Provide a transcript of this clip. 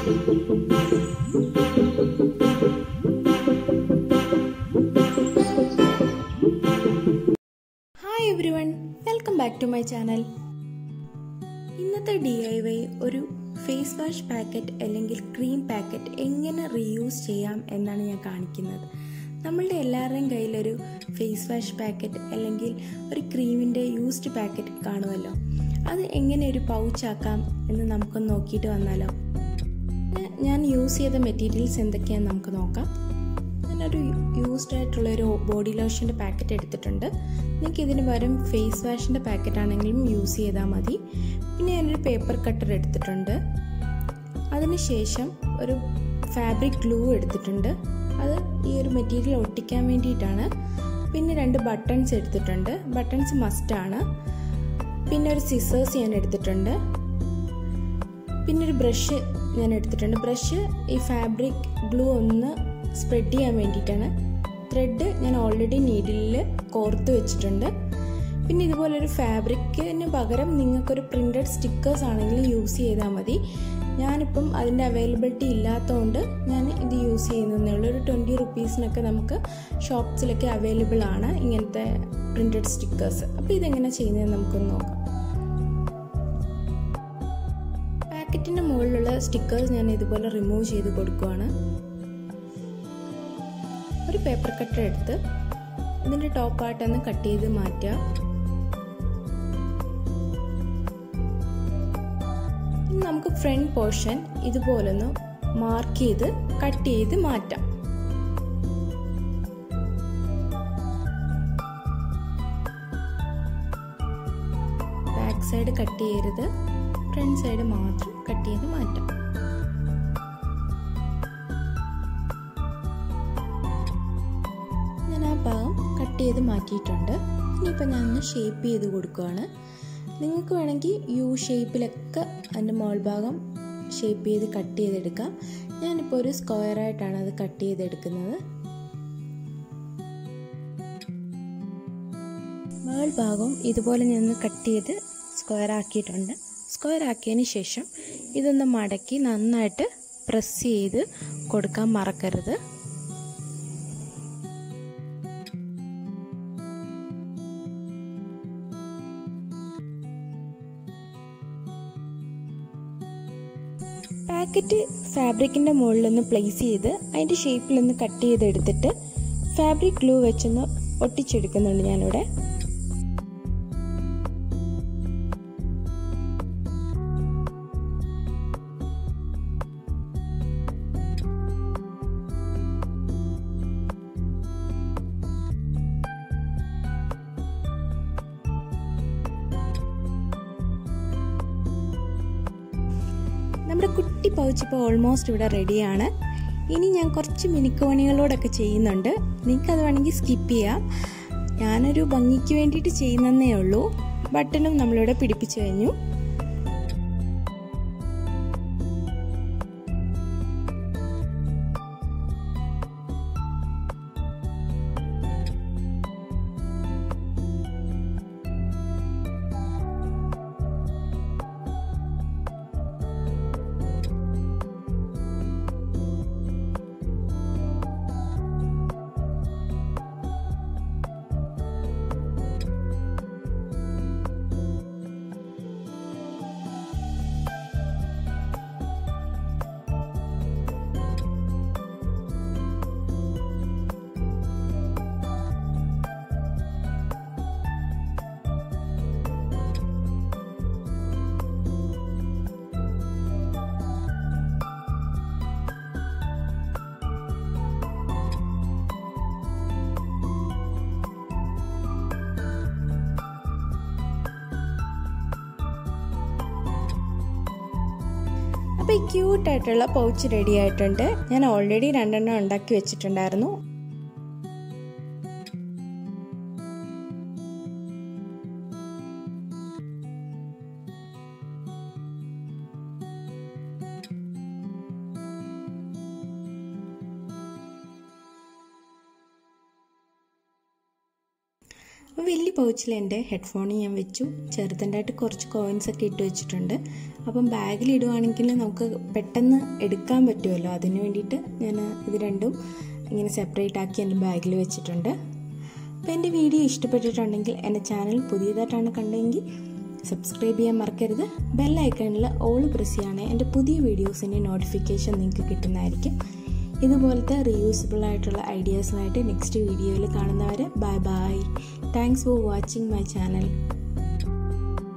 hi everyone welcome back to my channel ഇന്നത്തെ D I Y ഒരു face wash packet അല്ലെങ്കിൽ cream packet എങ്ങനെ reuse ചെയ്യാം എന്നാണ് ഞാൻ കാണിക്കുന്നത് നമ്മളുടെ എല്ലാവരുടെയും കയ്യിലൊരു ഫേസ് വാഷ് പാക്കറ്റ് അല്ലെങ്കിൽ ഒരു ക്രീമിൻ്റെ യൂസ്ഡ് പാക്കറ്റ് കാണുമല്ലോ അത് എങ്ങനെ ഒരു പൗച്ചാക്കാം എന്ന് നമുക്കൊന്ന് നോക്കിയിട്ട് വന്നാലോ ഞാൻ യൂസ് ചെയ്ത മെറ്റീരിയൽസ് എന്തൊക്കെയാണെന്ന് നമുക്ക് നോക്കാം ഞാനൊരു യൂസ്ഡ് ആയിട്ടുള്ള ഒരു ബോഡി ലോഷൻ്റെ പാക്കറ്റ് എടുത്തിട്ടുണ്ട് നിങ്ങൾക്ക് ഇതിന് പകരം ഫേസ് വാഷിൻ്റെ പാക്കറ്റ് ആണെങ്കിലും യൂസ് ചെയ്താൽ മതി പിന്നെ ഞാനൊരു പേപ്പർ കട്ടർ എടുത്തിട്ടുണ്ട് അതിനുശേഷം ഒരു ഫാബ്രിക് ഗ്ലൂ എടുത്തിട്ടുണ്ട് അത് ഈ ഒരു മെറ്റീരിയൽ ഒട്ടിക്കാൻ വേണ്ടിയിട്ടാണ് പിന്നെ രണ്ട് ബട്ടൺസ് എടുത്തിട്ടുണ്ട് ബട്ടൺസ് മസ്റ്റാണ് പിന്നെ ഒരു സിസേഴ്സ് ഞാൻ എടുത്തിട്ടുണ്ട് പിന്നെ ഒരു ബ്രഷ് ഞാൻ എടുത്തിട്ടുണ്ട് ബ്രഷ് ഈ ഫാബ്രിക് ഗ്ലൂ ഒന്ന് സ്പ്രെഡ് ചെയ്യാൻ വേണ്ടിയിട്ടാണ് ത്രെഡ് ഞാൻ ഓൾറെഡി നീഡിലിൽ കോർത്ത് വെച്ചിട്ടുണ്ട് പിന്നെ ഇതുപോലെ ഒരു ഫാബ്രിക്കിന് പകരം നിങ്ങൾക്കൊരു പ്രിൻറ്റഡ് സ്റ്റിക്കേഴ്സ് ആണെങ്കിലും യൂസ് ചെയ്താൽ മതി ഞാനിപ്പം അതിൻ്റെ അവൈലബിലിറ്റി ഇല്ലാത്തതുകൊണ്ട് ഞാൻ ഇത് യൂസ് ചെയ്യുന്നതേ ഉള്ളൂ ഒരു ട്വൻറ്റി റുപ്പീസിനൊക്കെ നമുക്ക് ഷോപ്സിലൊക്കെ അവൈലബിൾ ആണ് ഇങ്ങനത്തെ പ്രിൻറ്റഡ് സ്റ്റിക്കേഴ്സ് അപ്പോൾ ഇതെങ്ങനെ ചെയ്യുന്നതെന്ന് നമുക്കൊന്ന് നോക്കാം പാക്കറ്റിൻ്റെ മുകളിലുള്ള സ്റ്റിക്കേഴ്സ് ഞാൻ ഇതുപോലെ റിമൂവ് ചെയ്ത് കൊടുക്കുവാണ് ഒരു പേപ്പർ കട്ടർ എടുത്ത് ഇതിൻ്റെ ടോപ്പായിട്ടൊന്ന് കട്ട് ചെയ്ത് മാറ്റുക നമുക്ക് ഫ്രണ്ട് പോർഷൻ ഇതുപോലൊന്ന് മാർക്ക് ചെയ്ത് കട്ട് ചെയ്ത് മാറ്റാം ബാക്ക് സൈഡ് കട്ട് ചെയ്യരുത് ഫ്രണ്ട് സൈഡ് മാത്രം കട്ട് ചെയ്ത് മാറ്റാം ഞാൻ ആ ഭാഗം കട്ട് ചെയ്ത് മാറ്റിയിട്ടുണ്ട് ഇനിയിപ്പോൾ ഞാൻ ഒന്ന് ഷേപ്പ് ചെയ്ത് കൊടുക്കുകയാണ് നിങ്ങൾക്ക് വേണമെങ്കിൽ യു ഷേപ്പിലൊക്കെ അതിൻ്റെ മോൾ ഭാഗം ഷേപ്പ് ചെയ്ത് കട്ട് ചെയ്തെടുക്കാം ഞാനിപ്പോൾ ഒരു സ്ക്വയറായിട്ടാണ് അത് കട്ട് ചെയ്തെടുക്കുന്നത് മേൾ ഭാഗവും ഇതുപോലെ ഞാൻ കട്ട് ചെയ്ത് സ്ക്വയർ ആക്കിയിട്ടുണ്ട് സ്ക്വയർ ആക്കിയതിന് ശേഷം ഇതൊന്ന് മടക്കി നന്നായിട്ട് പ്രസ് ചെയ്ത് കൊടുക്കാൻ മറക്കരുത് പാക്കറ്റ് ഫാബ്രിക്കിൻ്റെ മുകളിലൊന്ന് പ്ലേസ് ചെയ്ത് അതിൻ്റെ ഷേപ്പിലൊന്ന് കട്ട് ചെയ്തെടുത്തിട്ട് ഫാബ്രിക് ഗ്ലൂ വെച്ചൊന്ന് ഒട്ടിച്ചെടുക്കുന്നുണ്ട് ഞാനിവിടെ നമ്മുടെ കുട്ടി പൗച്ച് ഇപ്പോൾ ഓൾമോസ്റ്റ് ഇവിടെ റെഡിയാണ് ഇനി ഞാൻ കുറച്ച് മിനുക്കുപണികളോടൊക്കെ ചെയ്യുന്നുണ്ട് നിങ്ങൾക്കത് വേണമെങ്കിൽ സ്കിപ്പ് ചെയ്യാം ഞാനൊരു ഭംഗിക്ക് വേണ്ടിയിട്ട് ചെയ്യുന്നതേ ഉള്ളൂ ബട്ടണും നമ്മളിവിടെ പിടിപ്പിച്ചു കഴിഞ്ഞു അപ്പോൾ ഈ ക്യൂട്ടായിട്ടുള്ള പൗച്ച് റെഡി ആയിട്ടുണ്ട് ഞാൻ ഓൾറെഡി രണ്ടെണ്ണം ഉണ്ടാക്കി വെച്ചിട്ടുണ്ടായിരുന്നു അപ്പോൾ വലിയ പൗച്ചിൽ എൻ്റെ ഹെഡ്ഫോൺ ഞാൻ വെച്ചു ചെറുതായിട്ട് കുറച്ച് കോയിൻസ് ഒക്കെ ഇട്ട് വെച്ചിട്ടുണ്ട് അപ്പം ബാഗിൽ ഇടുവാണെങ്കിൽ നമുക്ക് പെട്ടെന്ന് എടുക്കാൻ പറ്റുമല്ലോ അതിന് വേണ്ടിയിട്ട് ഞാൻ ഇത് രണ്ടും ഇങ്ങനെ സെപ്പറേറ്റ് ആക്കി എൻ്റെ ബാഗിൽ വെച്ചിട്ടുണ്ട് അപ്പോൾ എൻ്റെ വീഡിയോ ഇഷ്ടപ്പെട്ടിട്ടുണ്ടെങ്കിൽ എൻ്റെ ചാനൽ പുതിയതായിട്ടാണ് കണ്ടെങ്കിൽ സബ്സ്ക്രൈബ് ചെയ്യാൻ മറക്കരുത് ബെല്ലൈക്കണിൽ ഓൾ പ്രസ് ചെയ്യുകയാണെങ്കിൽ എൻ്റെ പുതിയ വീഡിയോസിൻ്റെ നോട്ടിഫിക്കേഷൻ നിങ്ങൾക്ക് കിട്ടുന്നതായിരിക്കും ഇതുപോലത്തെ റീയൂസബിൾ ആയിട്ടുള്ള ഐഡിയാസുമായിട്ട് നെക്സ്റ്റ് വീഡിയോയിൽ കാണുന്നവരെ bye bye thanks for watching my channel